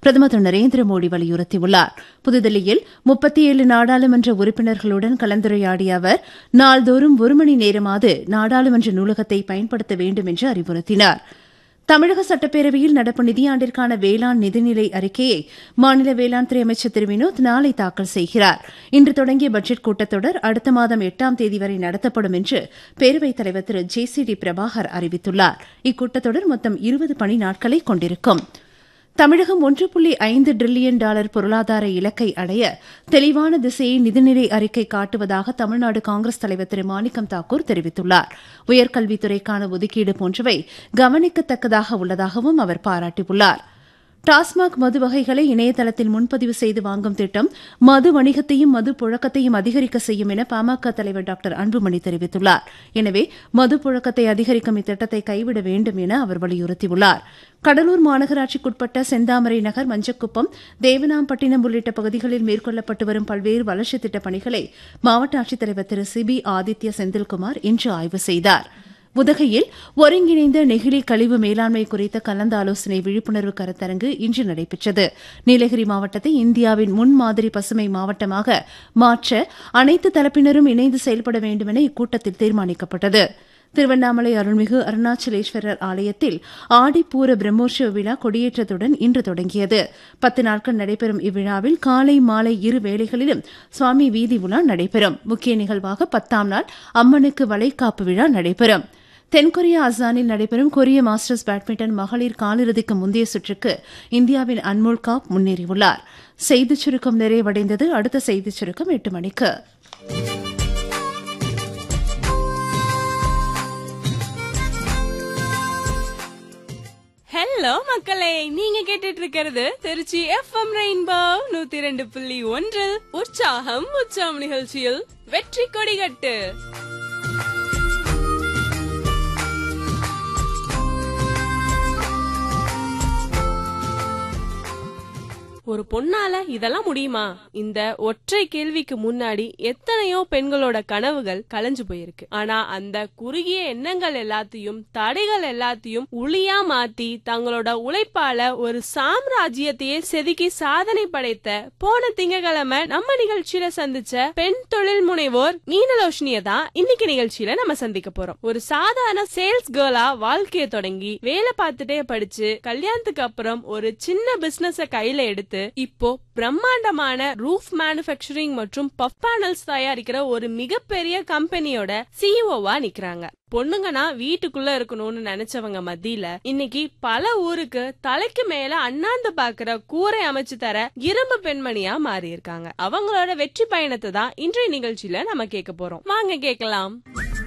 பிரதமர் திரு நரேந்திர மோடி வலியுறுத்தியுள்ளார் புதுதில்லியில் முப்பத்தி ஏழு நாடாளுமன்ற உறுப்பினர்களுடன் கலந்துரையாடிய அவர் நாள்தோறும் ஒரு மணி நேரமாவது நாடாளுமன்ற நூலகத்தை பயன்படுத்த வேண்டும் என்று அறிவுறுத்தினார் தமிழக சட்டப்பேரவையில் நடப்பு நிதியாண்டிற்கான வேளாண் நிதிநிலை அறிக்கையை மாநில வேளாண் துறை அமைச்சர் திரு வினோத் நாளை தாக்கல் செய்கிறார் இன்று தொடங்கிய பட்ஜெட் கூட்டத்தொடர் அடுத்த மாதம் எட்டாம் தேதி வரை நடத்தப்படும் என்று பேரவைத் தலைவர் Thiru J C D Prabhakar அறிவித்துள்ளார் இக்கூட்டத்தொடர் மொத்தம் இருபது பணி நாட்களை கொண்டிருக்கும் தமிழகம் ஒன்று புள்ளி ஐந்து டிரில்லியன் டாலர் பொருளாதார இலக்கை அடைய தெளிவான திசையை நிதிநிலை அறிக்கை காட்டுவதாக தமிழ்நாடு காங்கிரஸ் தலைவர் திரு மாணிக்கம் தாக்கூர் தெரிவித்துள்ளார் உயர்கல்வித்துறைக்கான ஒதுக்கீடு போன்றவை கவனிக்கத்தக்கதாக உள்ளதாகவும் அவர் பாராட்டியுள்ளார் டாஸ்மாக் மது வகைகளை இணையதளத்தில் முன்பதிவு செய்து வாங்கும் திட்டம் மது வணிகத்தையும் மது புழக்கத்தையும் அதிகரிக்க செய்யும் என பாமக தலைவர் டாக்டர் அன்புமணி தெரிவித்துள்ளார் எனவே மது புழக்கத்தை அதிகரிக்கும் இத்திட்டத்தை கைவிட வேண்டும் என அவர் வலியுறுத்தியுள்ளார் கடலூர் மாநகராட்சிக்குட்பட்ட செந்தாமரை நகர் மஞ்சக்குப்பம் தேவனாம்பட்டினம் உள்ளிட்ட பகுதிகளில் மேற்கொள்ளப்பட்டு வரும் பல்வேறு வளர்ச்சித் திட்டப் பணிகளை மாவட்ட ஆட்சித்தலைவர் திரு சிபி ஆதித்ய செந்தில்குமார் இன்று ஆய்வு செய்தாா் உதகையில் ஒருங்கிணைந்த நெகிழி கழிவு மேலாண்மை குறித்த கலந்து ஆலோசனை விழிப்புணர்வு கருத்தரங்கு இன்று நடைபெற்றது நீலகிரி மாவட்டத்தை இந்தியாவின் முன்மாதிரி பசுமை மாவட்டமாக மாற்ற அனைத்து தரப்பினரும் இணைந்து செயல்பட வேண்டும் என இக்கூட்டத்தில் தீர்மானிக்கப்பட்டது திருவண்ணாமலை அருள்மிகு அருணாச்சலேஸ்வரர் ஆலயத்தில் ஆடிப்பூர பிரம்மோற்சவ விழா கொடியேற்றத்துடன் இன்று தொடங்கியது பத்து நாட்கள் நடைபெறும் இவ்விழாவில் காலை மாலை இரு வேளைகளிலும் சுவாமி வீதி உலா நடைபெறும் முக்கிய நிகழ்வாக பத்தாம் நாள் அம்மனுக்கு வளைகாப்பு விழா நடைபெறும் தென்கொரியா அசானில் நடைபெறும் கொரிய மாஸ்டர்ஸ் பேட்மிண்டன் மகளிர் காலிறுதிக்கு முந்தைய சுற்றுக்கு இந்தியாவின் அன்மோல் காப் முன்னேறியுள்ளார் செய்திச் சுருக்கம் நிறைவடைந்தது அடுத்த செய்திச் சுருக்கம் எட்டு மணிக்கு ஹலோ மக்களே நீங்க கேட்டுட்டு இருக்கிறது திருச்சி எஃப்எம் ரெயின்போ நூத்தி ரெண்டு புள்ளி ஒன்றில் உற்சாகம் உற்சாகம் நிகழ்ச்சியில் வெற்றி கொடிகட்டு ஒரு பொண்ணால இதெல்லாம் முடியுமா இந்த ஒற்றை கேள்விக்கு முன்னாடி எத்தனையோ பெண்களோட கனவுகள் கலைஞ்சு போயிருக்கு ஆனா அந்த குறுகிய எண்ணங்கள் எல்லாத்தையும் தடைகள் எல்லாத்தையும் உளியா மாத்தி தங்களோட உழைப்பால ஒரு சாம்ராஜ்யத்தையே செதுக்கி சாதனை படைத்த போன திங்கக்கிழமை நம்ம நிகழ்ச்சியில சந்திச்ச பெண் தொழில் முனைவோர் மீனலோஷினிய தான் இன்னைக்கு நிகழ்ச்சியில நம்ம சந்திக்க போறோம் ஒரு சாதாரண சேல்ஸ் கேர்ளா வாழ்க்கைய தொடங்கி வேலை பார்த்துட்டே படிச்சு கல்யாணத்துக்கு அப்புறம் ஒரு சின்ன பிசினஸ கையில எடுத்து இப்போ பிரம்மாண்டமான ரூஃப் மேனுபேக்சரிங் மற்றும் பஃப் பேனல்ஸ் தயாரிக்கிற ஒரு மிகப்பெரிய கம்பெனியோட சிஇஓவா நிக்கிறாங்க பொண்ணுங்கன்னா வீட்டுக்குள்ள இருக்கணும்னு நினைச்சவங்க மத்தியில இன்னைக்கு பல ஊருக்கு தலைக்கு மேல அண்ணாந்து பாக்குற கூரை அமைச்சு தர இரும்பு பெண்மணியா மாறி இருக்காங்க அவங்களோட வெற்றி பயணத்தை தான் இன்றைய நிகழ்ச்சியில நம்ம கேட்க போறோம் வாங்க கேட்கலாம்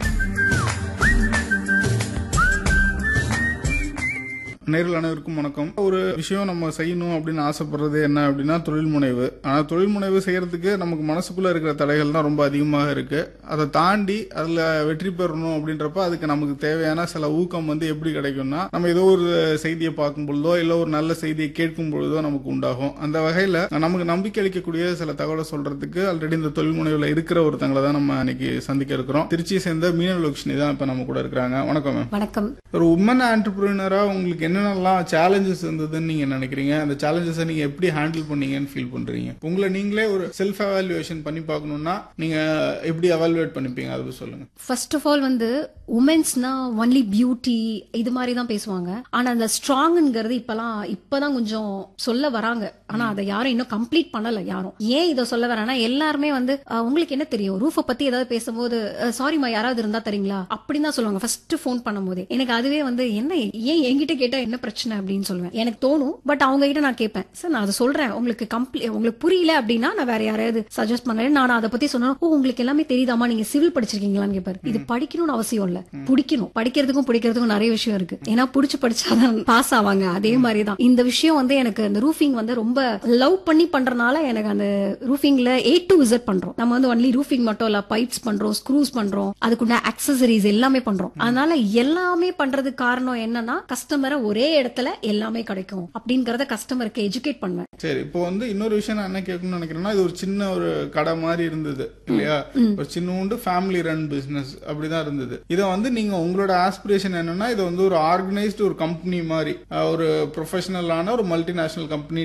நேரில் அனைவருக்கும் வணக்கம் ஒரு விஷயம் நம்ம செய்யணும் அப்படின்னு ஆசைப்படுறது என்ன அப்படின்னா தொழில் முனைவு ஆனா தொழில் முனைவு செய்யறதுக்கு நமக்கு மனசுக்குள்ள இருக்கிற தடைகள் தான் ரொம்ப அதிகமாக இருக்கு அதை தாண்டி அதுல வெற்றி பெறணும் அப்படின்றப்ப அதுக்கு நமக்கு தேவையான சில ஊக்கம் வந்து எப்படி கிடைக்கும்னா நம்ம ஏதோ ஒரு செய்தியை பார்க்கும் பொழுதோ இல்ல ஒரு நல்ல செய்தியை கேட்கும் பொழுதோ நமக்கு உண்டாகும் அந்த வகையில நமக்கு நம்பிக்கை அளிக்கக்கூடிய சில தகவலை சொல்றதுக்கு ஆல்ரெடி இந்த தொழில் முனைவுல இருக்கிற ஒருத்தங்களை தான் நம்ம இன்னைக்கு சந்திக்க இருக்கிறோம் திருச்சியை சேர்ந்த மீனலட்சுமி தான் இப்ப நம்ம கூட இருக்கிறாங்க வணக்கம் மேம் வணக்கம் ஒரு உமன் ஆண்டர்பிரினரா உங்களுக்கு என்னென்னலாம் சேலஞ்சஸ் இருந்ததுன்னு நீங்க நினைக்கிறீங்க அந்த சேலஞ்சஸை நீங்க எப்படி ஹேண்டில் பண்ணீங்கன்னு ஃபீல் பண்றீங்க உங்களை நீங்களே ஒரு செல்ஃப் எவாலுவேஷன் பண்ணி பார்க்கணும்னா நீங்க எப்படி எவாலுவேட் பண்ணிப்பீங்க அதை பத்தி சொல்லுங்க ஃபர்ஸ்ட் ஆஃப் ஆல் வந்து உமன்ஸ்னா ஒன்லி பியூட்டி இது மாதிரி தான் பேசுவாங்க ஆனா அந்த ஸ்ட்ராங்ங்கிறது இப்பெல்லாம் இப்பதான் கொஞ்சம் சொல்ல வராங்க ஆனா அதை யாரும் இன்னும் கம்ப்ளீட் பண்ணல யாரும் ஏன் இதை சொல்ல வரேன்னா எல்லாருமே வந்து அஹ், உங்களுக்கு என்ன தெரியும் ரூஃபை பத்தி ஏதாவது பேசும்போது சாரிமா யாராவது இருந்தா தரீங்களா அப்படின்னு தான் சொல்லுவாங்க ஃபர்ஸ்ட் ஃபோன் பண்ணும்போது எனக்கு அதுவே வந்து என்ன ஏன் என்கிட்ட கேட்டா என்ன பிரச்சனை அப்படின்னு சொல்லுவேன் எனக்கு தோணும் பட் அவங்க கிட்ட நான் கேட்பேன் சார் நான் அதை சொல்றேன் உங்களுக்கு கம்ப்ளீ உங்களுக்கு புரியல அப்படின்னா நான் வேற யாரையாவது சஜஸ்ட் பண்ணல நான் அதை பத்தி சொன்னா ஓ உங்களுக்கு எல்லாமே தெரியுதாமா நீங்க சிவில் படிச்சிருக்கீங்களான்னு கேட்பாரு இது படிக்கணும்னு அவசியம் இல்ல பிடிக்கணும் படிக்கிறதுக்கும் பிடிக்கிறதுக்கும் நிறைய விஷயம் இருக்கு ஏன்னா பிடிச்சு படிச்சாதான் பாஸ் ஆவாங்க அதே மாதிரி தான் இந்த விஷயம் வந்து எனக்கு அந்த ரூஃபிங் வந்து ரொம்ப லவ் பண்ணி பண்றதுனால எனக்கு அந்த ரூஃபிங்ல ஏ டு விசிட் பண்றோம் நம்ம வந்து ஒன்லி ரூஃபிங் மட்டும் இல்ல பைப்ஸ் பண்றோம் ஸ்க்ரூஸ் பண்றோம் அதுக்குள்ள அக்சசரிஸ் எல்லாமே பண்றோம் அதனால எல்லாமே பண்றதுக்கு காரணம் என்னன்னா கஸ்டமரை ஒரே இடத்துல எல்லாமே கிடைக்கும் அப்படிங்கறத கஸ்டமருக்கு எஜுகேட் பண்ணுவேன் சரி இப்போ வந்து இன்னொரு விஷயம் நான் என்ன கேட்கணும்னு நினைக்கிறேன்னா இது ஒரு சின்ன ஒரு கடை மாதிரி இருந்தது இல்லையா ஒரு சின்னூண்டு ஃபேமிலி ரன் பிசினஸ் அப்படிதான் இருந்தது இதை வந்து நீங்க உங்களோட ஆஸ்பிரேஷன் என்னன்னா இது வந்து ஒரு ஆர்கனைஸ்டு ஒரு கம்பெனி மாதிரி அஹ், ஒரு ப்ரொஃபஷனலான ஒரு மல்டிநேஷனல் கம்பெனி